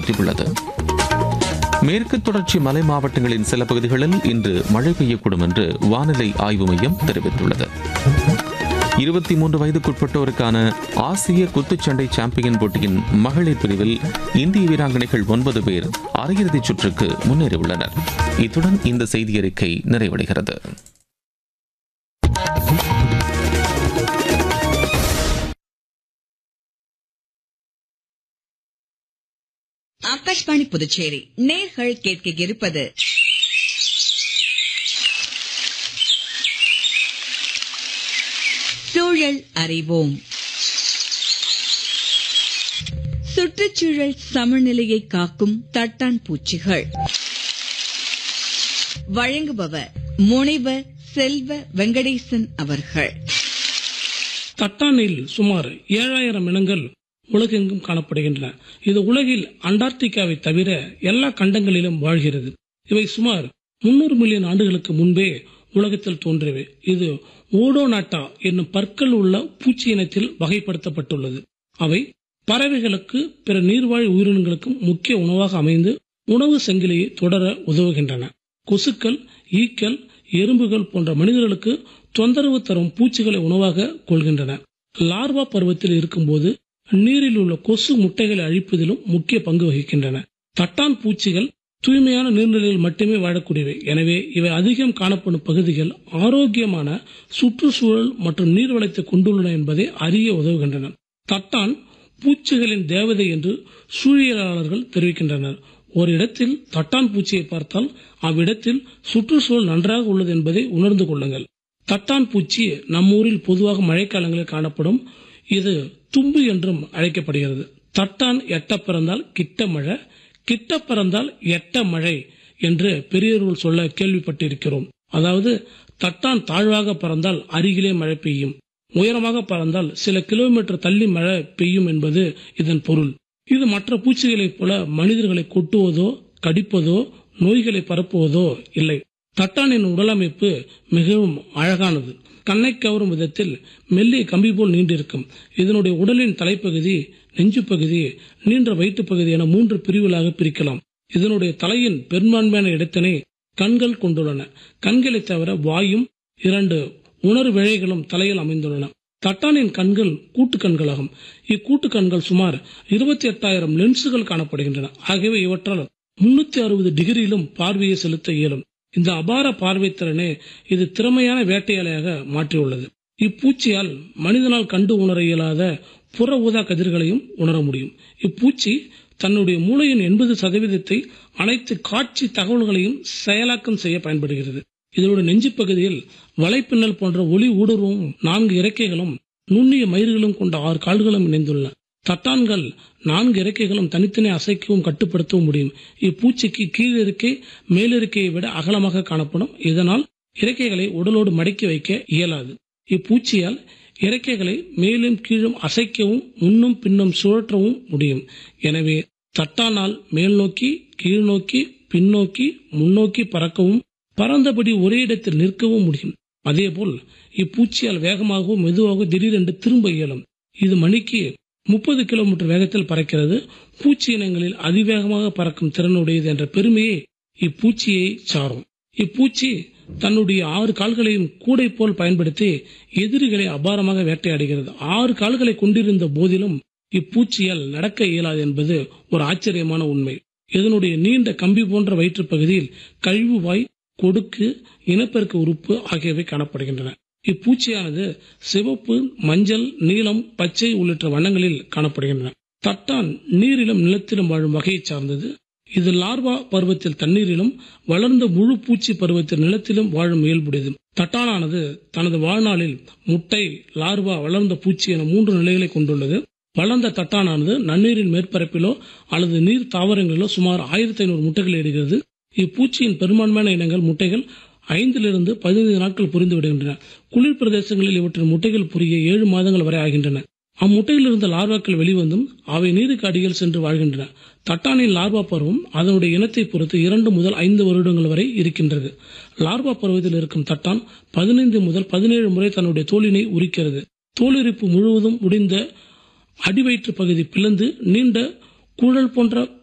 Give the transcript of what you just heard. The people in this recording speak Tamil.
அறிவுறுத்தியுள்ளது மேற்கு தொடர்ச்சி மலை மாவட்டங்களின் சில பகுதிகளில் இன்று மழை பெய்யக்கூடும் என்று வானிலை ஆய்வு மையம் தெரிவித்துள்ளது இருபத்தி மூன்று வயதுக்குட்பட்டோருக்கான ஆசிய குத்துச்சண்டை சாம்பியன் போட்டியின் மகளிர் பிரிவில் இந்திய வீராங்கனைகள் ஒன்பது பேர் அரையிறுதிச் சுற்றுக்கு முன்னேறியுள்ளனர் இத்துடன் இந்த செய்தியறிக்கை நிறைவடைகிறது ஆகாஷ்வாணி புதுச்சேரி நேர்கள் கேட்க இருப்பது சூழல் அறிவோம் சுற்றுச்சூழல் சமநிலையை காக்கும் தட்டான் பூச்சிகள் வழங்குபவர் முனைவர் செல்வ வெங்கடேசன் அவர்கள் தட்டானில் சுமார் ஏழாயிரம் இனங்கள் உலகெங்கும் காணப்படுகின்றன இது உலகில் அண்டார்டிகாவை தவிர எல்லா கண்டங்களிலும் வாழ்கிறது இவை சுமார் முன்னூறு மில்லியன் ஆண்டுகளுக்கு முன்பே உலகத்தில் தோன்றியவை இது ஓடோநாட்டா என்னும் பற்கள் உள்ள பூச்சி இனத்தில் வகைப்படுத்தப்பட்டுள்ளது அவை பறவைகளுக்கு பிற நீர்வாழ் உயிரினங்களுக்கும் முக்கிய உணவாக அமைந்து உணவு சங்கிலியை தொடர உதவுகின்றன கொசுக்கள் ஈக்கள் எறும்புகள் போன்ற மனிதர்களுக்கு தொந்தரவு தரும் பூச்சிகளை உணவாக கொள்கின்றன லார்வா பருவத்தில் இருக்கும்போது நீரில் உள்ள கொசு முட்டைகளை அழிப்பதிலும் முக்கிய பங்கு வகிக்கின்றன தட்டான் பூச்சிகள் தூய்மையான நீர்நிலையில் மட்டுமே வாழக்கூடியவை எனவே இவை அதிகம் காணப்படும் பகுதிகள் ஆரோக்கியமான சுற்றுச்சூழல் மற்றும் நீர்வளத்தை கொண்டுள்ளன என்பதை அறிய உதவுகின்றன தட்டான் பூச்சிகளின் தேவதை என்று சூழியலாளர்கள் தெரிவிக்கின்றனர் ஒரு இடத்தில் தட்டான் பூச்சியை பார்த்தால் அவ்விடத்தில் சுற்றுச்சூழல் நன்றாக உள்ளது என்பதை உணர்ந்து கொள்ளுங்கள் தட்டான் பூச்சி நம்மூரில் பொதுவாக மழைக்காலங்களில் காணப்படும் இது தும்பு என்றும் அழைக்கப்படுகிறது தட்டான் எட்ட பிறந்தால் கிட்ட மழை கிட்ட பிறந்தால் எட்ட மழை என்று பெரியவர்கள் சொல்ல கேள்விப்பட்டிருக்கிறோம் அதாவது தட்டான் தாழ்வாக பறந்தால் அருகிலே மழை பெய்யும் உயரமாக பறந்தால் சில கிலோமீட்டர் தள்ளி மழை பெய்யும் என்பது இதன் பொருள் இது மற்ற பூச்சிகளைப் போல மனிதர்களை கொட்டுவதோ கடிப்பதோ நோய்களை பரப்புவதோ இல்லை தட்டானின் உடலமைப்பு மிகவும் அழகானது கண்ணை கவரும் விதத்தில் மெல்லிய கம்பி போல் நீண்டிருக்கும் இதனுடைய உடலின் தலைப்பகுதி நெஞ்சு பகுதி நீண்ட வயிற்றுப் பகுதி என மூன்று பிரிவுகளாக பிரிக்கலாம் இதனுடைய தலையின் பெரும்பான்மையான இடத்தினை கண்கள் கொண்டுள்ளன கண்களை தவிர வாயும் இரண்டு உணர்விழைகளும் தலையில் அமைந்துள்ளன தட்டானின் கண்கள் கூட்டு கண்களாகும் இக்கூட்டு கண்கள் சுமார் இருபத்தி எட்டாயிரம் லென்சுகள் காணப்படுகின்றன ஆகியவை இவற்றால் முன்னூத்தி அறுபது டிகிரியிலும் பார்வையை செலுத்த இயலும் இந்த அபார பார்வை திறனே இது திறமையான வேட்டையாளையாக மாற்றியுள்ளது இப்பூச்சியால் மனிதனால் கண்டு உணர இயலாத புற ஊதா கதிர்களையும் உணர முடியும் இப்பூச்சி தன்னுடைய மூளையின் எண்பது சதவீதத்தை அனைத்து காட்சி தகவல்களையும் செயலாக்கம் செய்ய பயன்படுகிறது இதனுடைய நெஞ்சு பகுதியில் வலைப்பின்னல் போன்ற ஒளி ஊடுருவும் நான்கு இறக்கைகளும் நுண்ணிய மயிர்களும் கொண்ட ஆறு கால்களும் இணைந்துள்ளன தட்டான்கள் நான்கு இறக்கைகளும் தனித்தனி அசைக்கவும் கட்டுப்படுத்தவும் முடியும் இப்பூச்சிக்கு கீழிருக்கை மேலிருக்கையை விட அகலமாக காணப்படும் இதனால் இறக்கைகளை உடலோடு மடக்கி வைக்க இயலாது இப்பூச்சியால் இறக்கைகளை மேலும் கீழும் அசைக்கவும் முன்னும் பின்னும் சுழற்றவும் முடியும் எனவே தட்டானால் மேல் நோக்கி கீழ் நோக்கி பின்னோக்கி முன்னோக்கி பறக்கவும் பறந்தபடி ஒரே இடத்தில் நிற்கவும் முடியும் அதேபோல் இப்பூச்சியால் வேகமாகவும் மெதுவாக திடீரென்று திரும்ப இயலும் இது மணிக்கு முப்பது கிலோமீட்டர் வேகத்தில் பறக்கிறது பூச்சி இனங்களில் அதிவேகமாக பறக்கும் திறனுடையது என்ற பெருமையை இப்பூச்சியை சாரும் இப்பூச்சி தன்னுடைய ஆறு கால்களையும் கூடை போல் பயன்படுத்தி எதிரிகளை அபாரமாக வேட்டையாடுகிறது ஆறு கால்களை கொண்டிருந்த போதிலும் இப்பூச்சியால் நடக்க இயலாது என்பது ஒரு ஆச்சரியமான உண்மை இதனுடைய நீண்ட கம்பி போன்ற வயிற்றுப் பகுதியில் கழிவு வாய் கொடுக்கு இனப்பெருக்க உறுப்பு ஆகியவை காணப்படுகின்றன இப்பூச்சியானது சிவப்பு மஞ்சள் நீலம் பச்சை உள்ளிட்ட வண்ணங்களில் காணப்படுகின்றன தட்டான் நீரிலும் நிலத்திலும் வாழும் வகையை சார்ந்தது இது லார்வா பருவத்தில் தண்ணீரிலும் வளர்ந்த முழு பூச்சி பருவத்தில் நிலத்திலும் வாழும் இயல்புடையது தட்டானானது தனது வாழ்நாளில் முட்டை லார்வா வளர்ந்த பூச்சி என மூன்று நிலைகளை கொண்டுள்ளது வளர்ந்த தட்டானானது நன்னீரின் மேற்பரப்பிலோ அல்லது நீர் தாவரங்களிலோ சுமார் ஆயிரத்தி ஐநூறு முட்டைகள் இடுகிறது இப்பூச்சியின் பெரும்பான்மையான இனங்கள் முட்டைகள் ஐந்திலிருந்து பதினைந்து நாட்கள் புரிந்து விடுகின்றன குளிர் பிரதேசங்களில் இவற்றின் முட்டைகள் புரிய ஏழு மாதங்கள் வரை ஆகின்றன அம்முட்டையில் இருந்த லார்வாக்கள் வெளிவந்தும் அவை நீருக்கு அடியில் சென்று வாழ்கின்றன தட்டானின் லார்வா பருவம் அதனுடைய இனத்தை பொறுத்து இரண்டு முதல் ஐந்து வருடங்கள் வரை இருக்கின்றது லார்வா பருவத்தில் இருக்கும் தட்டான் பதினைந்து முதல் பதினேழு முறை தன்னுடைய தோலினை உரிக்கிறது தோலுரிப்பு முழுவதும் முடிந்த அடிவயிற்று பகுதி பிளந்து நீண்ட குழல் போன்ற